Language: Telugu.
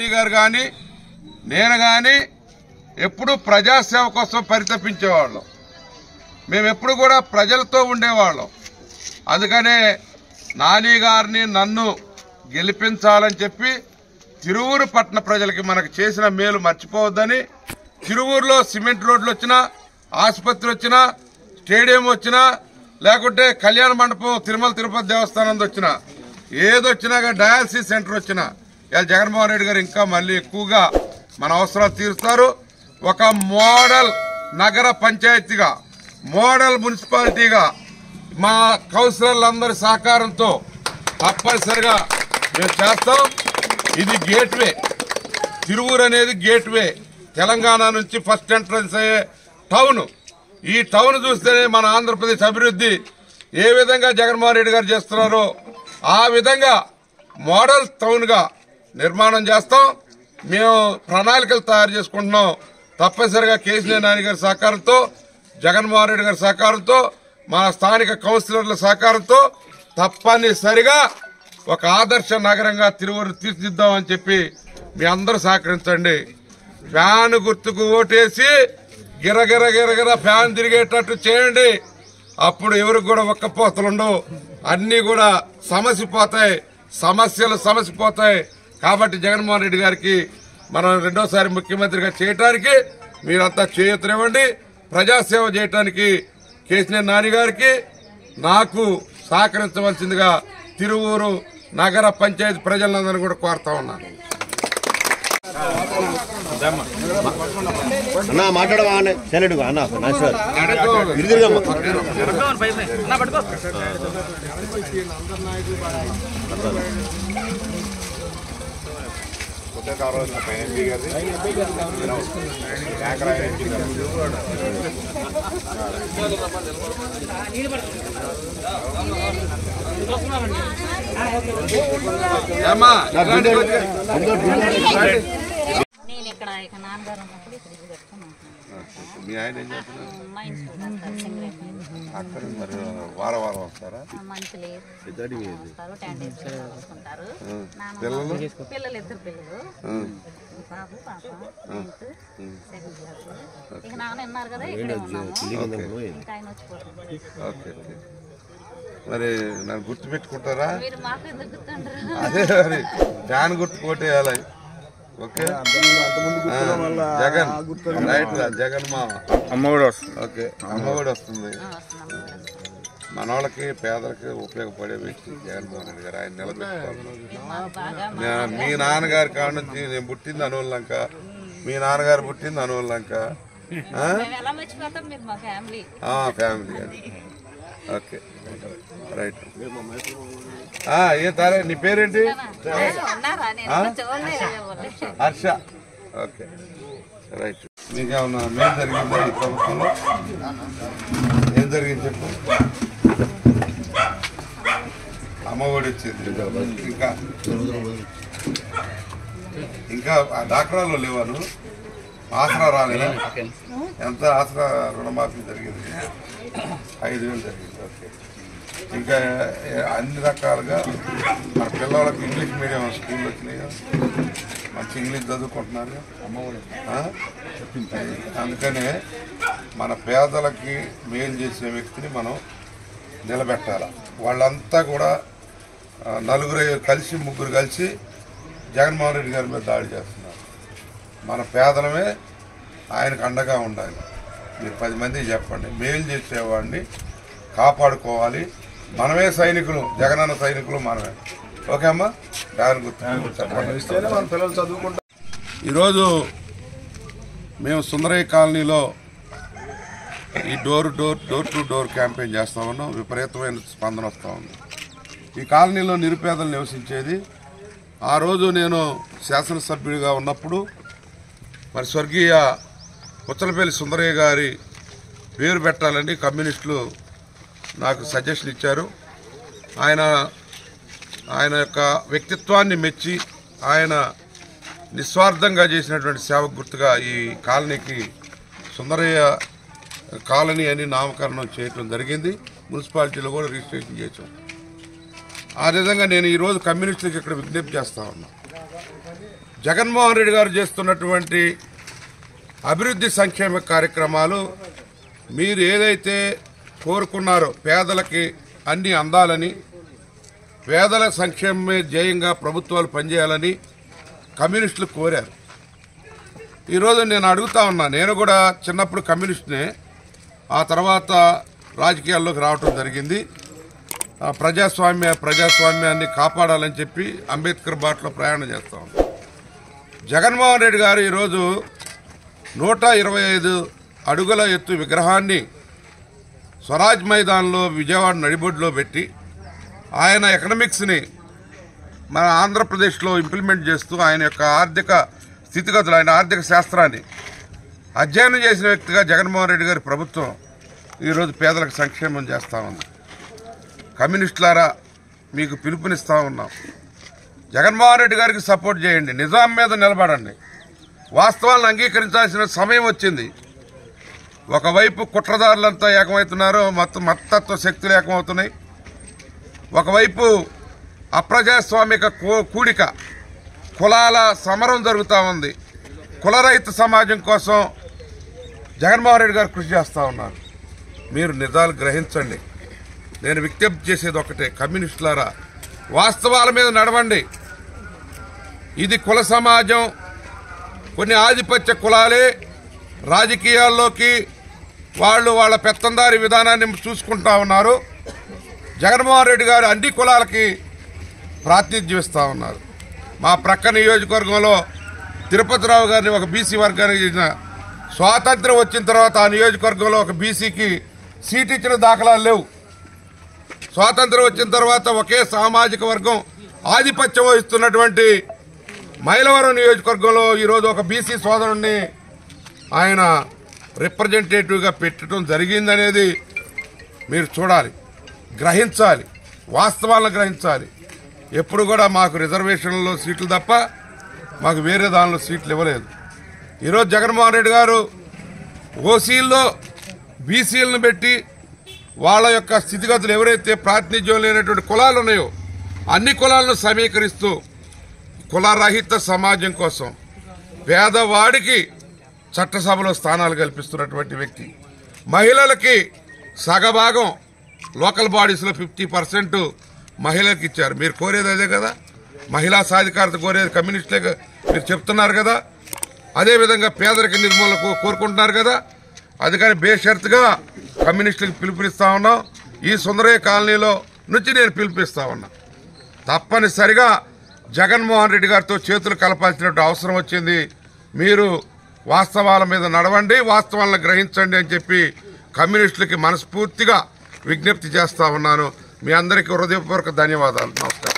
రెడ్డి గారు కానీ నేను కానీ ఎప్పుడు ప్రజాసేవ కోసం పరితపించేవాళ్ళం మేము ఎప్పుడు కూడా ప్రజలతో ఉండేవాళ్ళం అందుకనే నాని గారిని నన్ను గెలిపించాలని చెప్పి తిరువూరు పట్టణ ప్రజలకి మనకు చేసిన మేలు మర్చిపోవద్దని తిరువూరులో సిమెంట్ రోడ్లు వచ్చినా ఆసుపత్రి వచ్చినా స్టేడియం వచ్చినా లేకుంటే కళ్యాణ మండపం తిరుమల తిరుపతి దేవస్థానం వచ్చినా ఏదొచ్చినా కానీ డయాలసిస్ సెంటర్ వచ్చినా ఇలా జగన్మోహన్ రెడ్డి గారు ఇంకా మళ్ళీ ఎక్కువగా మన అవసరాలు తీరుస్తారు ఒక మోడల్ నగర పంచాయతీగా మోడల్ మున్సిపాలిటీగా మా కౌన్సిలర్లందరి సహకారంతో తప్పనిసరిగా మేము చేస్తాం ఇది గేట్వే తిరువూరు అనేది గేట్వే తెలంగాణ నుంచి ఫస్ట్ ఎంట్రన్స్ అయ్యే టౌన్ ఈ టౌన్ చూస్తేనే మన ఆంధ్రప్రదేశ్ అభివృద్ధి ఏ విధంగా జగన్మోహన్ రెడ్డి గారు చేస్తున్నారో ఆ విధంగా మోడల్ టౌన్గా నిర్మాణం చేస్తాం మేము ప్రణాళికలు తయారు చేసుకుంటున్నాం తప్పనిసరిగా కేసీఆర్ నాని గారి సహకారంతో జగన్మోహన్ రెడ్డి గారి సహకారంతో మా స్థానిక కౌన్సిలర్ల సహకారంతో తప్పనిసరిగా ఒక ఆదర్శ నగరంగా తిరువురు తీర్చిదిద్దామని చెప్పి మీ అందరూ సహకరించండి ఫ్యాన్ గుర్తుకు ఓటేసి గిరగిర గిరగిర ఫ్యాన్ తిరిగేటట్టు చేయండి అప్పుడు ఎవరికి కూడా ఒక్కపోతలు ఉండవు అన్ని కూడా సమసిపోతాయి సమస్యలు సమసిపోతాయి కాబట్టి జగన్మోహన్ రెడ్డి గారికి మనం రెండోసారి ముఖ్యమంత్రిగా చేయటానికి మీరంతా చేయూతనివ్వండి ప్రజాసేవ చేయటానికి కేసీఆర్ నాని గారికి నాకు సహకరించవలసిందిగా తిరువూరు నగర పంచాయతీ ప్రజలందరినీ కూడా కోరుతా ఉన్నాను అన్న మాట్లాడవా అన్న సైలెంట్ అన్న నమస్కారం ఇరుదిరిగమ్మ ఏమ్మా నేను ఇక్కడ ఇక నాన్నగారు ఉన్నప్పుడు ఇక్కడ ఇల్లు కట్టుకున్నాను మీ ఆయన ఏం చేస్తున్నారు మా ఇంట్లో ఉంటారు సింగరేట్ అక్కడ మరి వారం వారం వస్తారా మంత్లీ వస్తారు టెన్ డేస్ చూసుకుంటారు నాన్న పిల్లలు పిల్లలు ఇద్దరు పిల్లలు బాబు పాప నైన్త్ సెవెంత్ క్లాస్ ఇక నాన్న ఉన్నారు కదా ఇక్కడే ఉన్నాము ఇంకా ఆయన వచ్చిపోతుంది ఓకే ఓకే మరి నన్ను గుర్తుపెట్టుకుంటారా మీరు మాకు ఎందుకు గుర్తుంటారు అదే మరి ఫ్యాన్ గుర్తు కొట్టేయాలి ఓకే ఆ, జగన్ రైట్ రా జగన్ మామ అమ్మ కూడా వస్తుంది ఓకే అమ్మ కూడా వస్తుంది వస్తున్నాము మన వాళ్ళకి పేదలకి ఉపయోగపడే వ్యక్తి జగన్మోహన్ రెడ్డి గారు ఆయన నిలబెట్టుకోవాలి మాకు బాగా నా- మీ నాన్నగారి కాడ నుంచి నేను పుట్టింది అనువల్లంక మీ నాన్నగారు పుట్టింది అనువల్లంక ఆ? మేము ఎలా మర్చిపోతాం మీరు మా ఫ్యామిలీ ఆ, ఫ్యామిలీ అది ఓకే రైట్ ఆ, ఏ తారే నీ పేరేంటి ఉన్నారా నేను చూడలేదు హర్ష ఓకే రైట్ మీకేమన్నా మేలు జరిగిందా ఈ ప్రభుత్వంలో ఏం జరిగింది చెప్పు అమ్మఒడి వచ్చింది ఇంకా ఇంకా ఆ డాక్టర్లో లేవా నువ్వు ఆసరా రాలేదా ఎంత ఆసరా రుణమాఫీ జరిగింది ఐదు వేలు జరిగింది ఓకే ఇంకా ఏ- అన్ని రకాలుగా మన పిల్లలకి ఇంగ్లీష్ మీడియం స్కూల్ వచ్చినాయి కదా మంచి ఇంగ్లీష్ చదువుకుంటున్నారు ఆ? అందుకనే మన పేదలకి మేలు చేసే వ్యక్తిని మనం నిలబెట్టాలి వాళ్ళంతా కూడా ఆ, నలుగురు కలిసి ముగ్గురు కలిసి జగన్మోహన్ రెడ్డి గారి మీద దాడి చేస్తున్నారు మన పేదలమే ఆయనకు అండగా ఉండాలి మీరు పది మంది చెప్పండి మేలు చేసేవాడిని కాపాడుకోవాలి మనమే సైనికులు జగనన్న సైనికులు మనమే ఓకే అమ్మా దాని గుర్తు చెప్పండి ఈరోజు మేము సుందరయ్య కాలనీలో ఈ door door door to door campaign చేస్తా ఉన్నాం విపరీతమైన స్పందన వస్తూ ఉంది ఈ కాలనీలో నిరుపేదలు నివసించేది ఆ రోజు నేను శాసనసభ్యుడిగా ఉన్నప్పుడు మరి స్వర్గీయ పుచ్చలపల్లి సుందరయ్య గారి పేరు పెట్టాలని కమ్యూనిస్టులు నాకు సజెషన్ ఇచ్చారు ఆయన ఆయన యొక్క వ్యక్తిత్వాన్ని మెచ్చి ఆయన నిస్వార్థంగా చేసినటువంటి సేవకు గుర్తుగా ఈ కాలనీకి సుందరయ్య కాలనీ అని నామకరణం చేయటం జరిగింది మున్సిపాలిటీలో కూడా రిజిస్ట్రేషన్ చేసాం ఆ విధంగా నేను ఈరోజు కమ్యూనిస్టులకు ఇక్కడ విజ్ఞప్తి చేస్తా ఉన్నా జగన్మోహన్ రెడ్డి గారు చేస్తున్నటువంటి అభివృద్ధి సంక్షేమ కార్యక్రమాలు మీరు ఏదైతే కోరుకున్నారో పేదలకి అన్ని అందాలని పేదల సంక్షేమమే ధ్యేయంగా ప్రభుత్వాలు పనిచేయాలని కమ్యూనిస్టులు కోరారు ఈరోజు నేను అడుగుతా ఉన్నా నేను కూడా చిన్నప్పుడు కమ్యూనిస్ట్నే ఆ తర్వాత రాజకీయాల్లోకి రావటం జరిగింది ఆ ప్రజాస్వామ్య ప్రజాస్వామ్యాన్ని కాపాడాలని చెప్పి అంబేద్కర్ బాటలో ప్రయాణం చేస్తా ఉన్నాం జగన్మోహన్ రెడ్డి గారు ఈరోజు నూట ఇరవై ఐదు అడుగుల ఎత్తు విగ్రహాన్ని స్వరాజ్ మైదాన్లో విజయవాడ నడిబొడ్లో పెట్టి ఆయన ఎకనామిక్స్ని మన ఆంధ్రప్రదేశ్లో ఇంప్లిమెంట్ చేస్తూ ఆయన యొక్క ఆర్థిక స్థితిగతులు ఆయన ఆర్థిక శాస్త్రాన్ని అధ్యయనం చేసిన వ్యక్తిగా జగన్మోహన్ రెడ్డి గారి ప్రభుత్వం ఈరోజు పేదలకు సంక్షేమం చేస్తా ఉంది కమ్యూనిస్టులారా మీకు పిలుపునిస్తా ఉన్నాం జగన్మోహన్ రెడ్డి గారికి సపోర్ట్ చేయండి నిజాం మీద నిలబడండి వాస్తవాలను అంగీకరించాల్సిన సమయం వచ్చింది ఒకవైపు కుట్రదారులంతా ఏకమవుతున్నారు మొత్తం మత్తత్వ శక్తులు ఏకమవుతున్నాయి ఒకవైపు అప్రజాస్వామిక కూ- కూడిక కులాల సమరం జరుగుతూ ఉంది కులరహిత సమాజం కోసం జగన్మోహన్ రెడ్డి గారు కృషి చేస్తూ ఉన్నారు మీరు నిజాలు గ్రహించండి నేను విజ్ఞప్తి చేసేది ఒకటే కమ్యూనిస్టులారా వాస్తవాల మీద నడవండి ఇది కుల సమాజం కొన్ని ఆధిపత్య కులాలే రాజకీయాల్లోకి వాళ్ళు వాళ్ళ పెత్తందారి విధానాన్ని చూసుకుంటా ఉన్నారు జగన్మోహన్ రెడ్డి గారు అన్ని కులాలకి ప్రాతినిధ్యం ఇస్తా ఉన్నారు మా ప్రక్క నియోజకవర్గంలో తిరుపతిరావు గారిని ఒక బీసీ వర్గానికి చెందిన స్వాతంత్రం వచ్చిన తర్వాత ఆ నియోజకవర్గంలో ఒక బీసీకి సీట్ ఇచ్చిన దాఖలాలు లేవు స్వాతంత్రం వచ్చిన తర్వాత ఒకే సామాజిక వర్గం ఆధిపత్యం వహిస్తున్నటువంటి మైలవరం నియోజకవర్గంలో ఈరోజు ఒక బీసీ సోదరుణ్ణి ఆయన రిప్రజెంటేటివ్గా పెట్టడం జరిగిందనేది మీరు చూడాలి గ్రహించాలి వాస్తవాలను గ్రహించాలి ఎప్పుడు కూడా మాకు రిజర్వేషన్లో సీట్లు తప్ప మాకు వేరే దానిలో సీట్లు ఇవ్వలేదు ఈరోజు జగన్మోహన్ రెడ్డి గారు ఓసీల్లో బీసీలను పెట్టి వాళ్ళ యొక్క స్థితిగతులు ఎవరైతే ప్రాతినిధ్యం లేనటువంటి కులాలు ఉన్నాయో అన్ని కులాలను సమీకరిస్తూ కులరహిత సమాజం కోసం పేదవాడికి చట్టసభలో స్థానాలు కల్పిస్తున్నటువంటి వ్యక్తి మహిళలకి సగభాగం లోకల్ బాడీస్లో ఫిఫ్టీ పర్సెంట్ మహిళలకు ఇచ్చారు మీరు కోరేది అదే కదా మహిళా సాధికారత కోరేది కమ్యూనిస్టులే గా- మీరు చెప్తున్నారు కదా అదేవిధంగా పేదరిక నిర్మూలనకు కోరుకుంటున్నారు కదా అందుకని బేషరతుగా కమ్యూనిస్టులకు పిలుపునిస్తా ఉన్నాం ఈ సుందరయ్య కాలనీలో నుంచి నేను పిలుపునిస్తా ఉన్నా తప్పనిసరిగా జగన్మోహన్ రెడ్డి గారితో చేతులు కలపాల్సినట్టు అవసరం వచ్చింది మీరు వాస్తవాల మీద నడవండి వాస్తవాలను గ్రహించండి అని చెప్పి కమ్యూనిస్టులకి మనస్ఫూర్తిగా విజ్ఞప్తి చేస్తా ఉన్నాను మీ అందరికీ హృదయపూర్వక ధన్యవాదాలు నమస్కారం